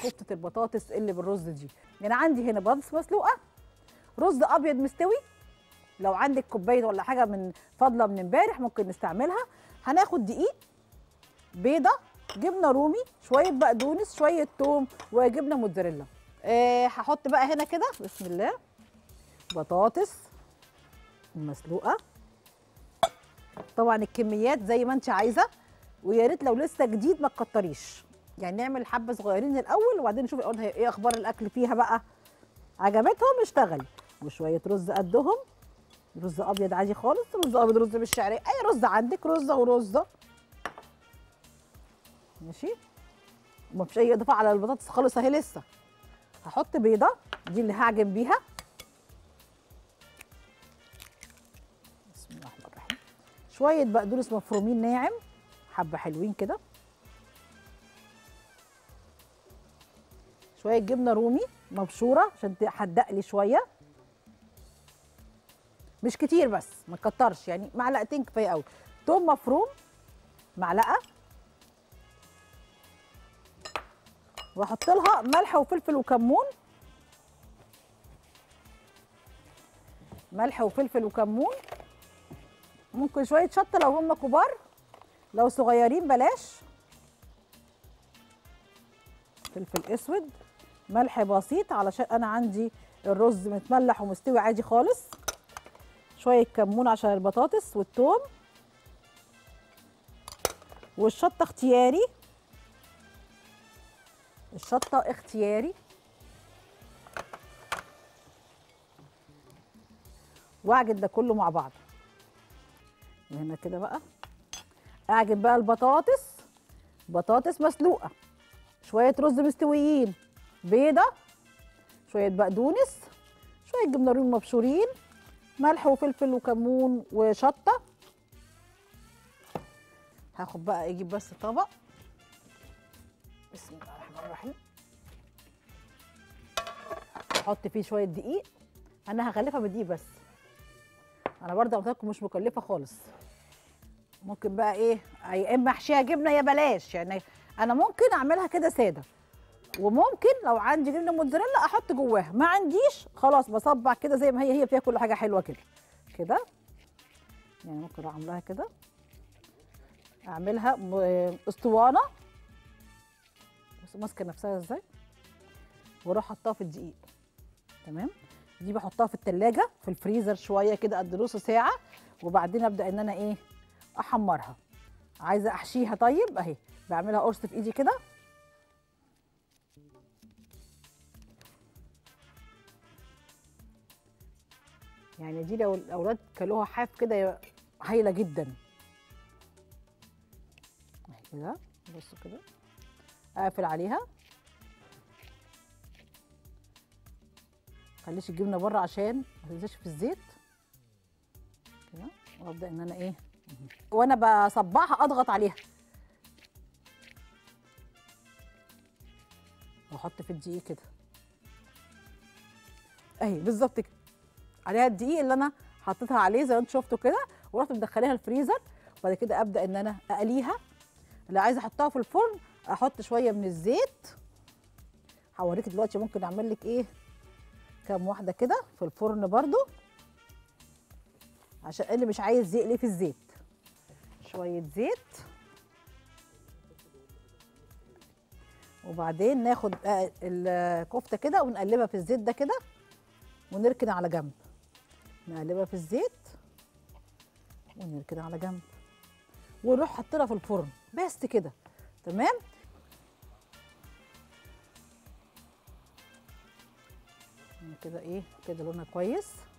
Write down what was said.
كفته البطاطس اللي بالرز دي يعني عندي هنا بطاطس مسلوقه رز ابيض مستوي لو عندك كوبايه ولا حاجه من فاضله من امبارح ممكن نستعملها هناخد دقيق بيضه جبنه رومي شويه بقدونس شويه توم وجبنه موتزاريلا أه هحط بقى هنا كده بسم الله بطاطس مسلوقه طبعا الكميات زي ما انت عايزه ويا ريت لو لسه جديد ما تكتريش يعني نعمل حبه صغيرين الاول وبعدين نشوف الاول هي ايه اخبار الاكل فيها بقى عجبتهم اشتغلي وشويه رز قدهم رز ابيض عادي خالص رز ابيض رز بالشعريه اي رز عندك رزه ورزه ماشي ومفيش اي اضافه على البطاطس خالص اهي لسه هحط بيضه دي اللي هعجن بيها بسم الله الرحمن الرحيم شويه بقدونس مفرومين ناعم حبه حلوين كده شويه جبنه رومي مبشوره عشان تحدق لي شويه مش كتير بس ما تكترش يعني معلقتين كفايه قوي توم مفروم معلقه واحط لها ملح وفلفل وكمون ملح وفلفل وكمون ممكن شويه شطه لو هم كبار لو صغيرين بلاش فلفل اسود ملح بسيط علشان انا عندي الرز متملح ومستوي عادي خالص شويه كمون عشان البطاطس والثوم والشطه اختياري الشطه اختياري واعجن ده كله مع بعض هنا كده بقى اعجن بقى البطاطس بطاطس مسلوقه شويه رز مستويين بيضه شويه بقدونس شويه جبنه رومي مبشورين ملح وفلفل وكمون وشطه هاخد بقى اجيب بس طبق بسم الله الرحمن الرحيم احط فيه شويه دقيق انا هغلفها بدقيق بس انا برضه قلت لكم مش مكلفه خالص ممكن بقى ايه يا اما احشيها جبنه يا بلاش يعني انا ممكن اعملها كده ساده وممكن لو عندي جبنه موتزاريلا احط جواها ما عنديش خلاص بصبع كده زي ما هي هي فيها كل حاجه حلوه كده كده يعني ممكن اعملها كده اعملها م- اسطوانه بص ماسكه نفسها ازاي واروح حطها في الدقيق تمام دي بحطها في التلاجة في الفريزر شويه كده قد نص ساعه وبعدين ابدا ان انا ايه احمرها عايزه احشيها طيب اهي بعملها قرص في ايدي كده يعني دي لو الاولاد كلوها حاف كده يبقى هايله جدا اهي كده بصوا كده اقفل عليها خليش الجبنه بره عشان ما تنزلش في الزيت كده وابدا ان انا ايه وانا بصبعها اضغط عليها واحط في الدقيق كده اهي بالظبط كده عليها الدقيق اللي انا حطيتها عليه زي ما انتوا شفتوا كده ورحت مدخلاها الفريزر وبعد كده ابدا ان انا اقليها اللي عايزه احطها في الفرن احط شويه من الزيت هوريك دلوقتي ممكن اعمل لك ايه كام واحده كده في الفرن برضو عشان اللي مش عايز يقلي في الزيت شويه زيت وبعدين ناخد آه، الكفته كده ونقلبها في الزيت ده كده ونركن على جنب نقلبها في الزيت ونركن على جنب ونروح حاطينها في الفرن بس كده تمام كده ايه كده لونها كويس